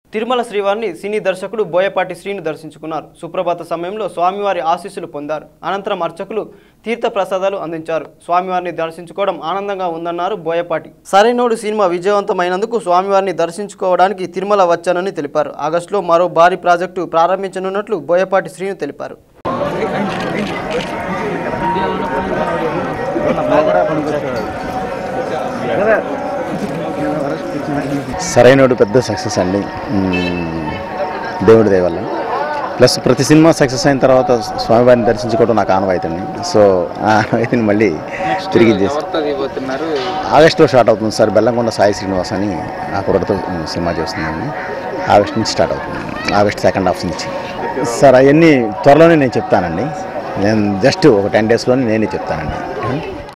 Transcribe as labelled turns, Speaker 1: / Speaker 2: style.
Speaker 1: తిరుమల శ్రీవారిని సినీ దర్శకుడు బోయపాటి శ్రీను దర్శించుకున్నారు సుప్రభాత సమయంలో స్వామివారి ఆశీస్సులు పొందారు అనంతరం అర్చకులు తీర్థ ప్రసాదాలు అందించారు స్వామివారిని దర్శించుకోవడం ఆనందంగా ఉందన్నారు బోయపాటి సరైనోడు సినిమా విజయవంతమైనందుకు స్వామివారిని దర్శించుకోవడానికి తిరుమల వచ్చానని తెలిపారు ఆగస్టులో మరో భారీ ప్రాజెక్టు ప్రారంభించనున్నట్లు బోయపాటి శ్రీను తెలిపారు
Speaker 2: సరైనడు పెద్ద సక్సెస్ అండి మ్మ్. దేవుడి దయ వల్ల ప్లస్ ప్రతి సినిమా సక్సెస్ అయిన తర్వాత స్వామివారిని దర్శించుకోవడం నాకు ఆనవాయితండి సో ఆ ఆనవాయితీని మళ్ళీ తిరిగి చేసి ఆగస్టులో స్టార్ట్ అవుతుంది సార్ బెల్లంకొండ సాయి శ్రీనివాస్ అని ఆ కుర్రతో సినిమా చేస్తున్నాను ఆగస్ట్ నుంచి స్టార్ట్ అవుతుంది ఆగస్ట్ సెకండ్ హాఫ్ నుంచి సార్ అవన్నీ త్వరలోనే నేను చెప్తానండి నేను జస్ట్ ఒక టెన్ డేస్లోనే నేనే చెప్తానండి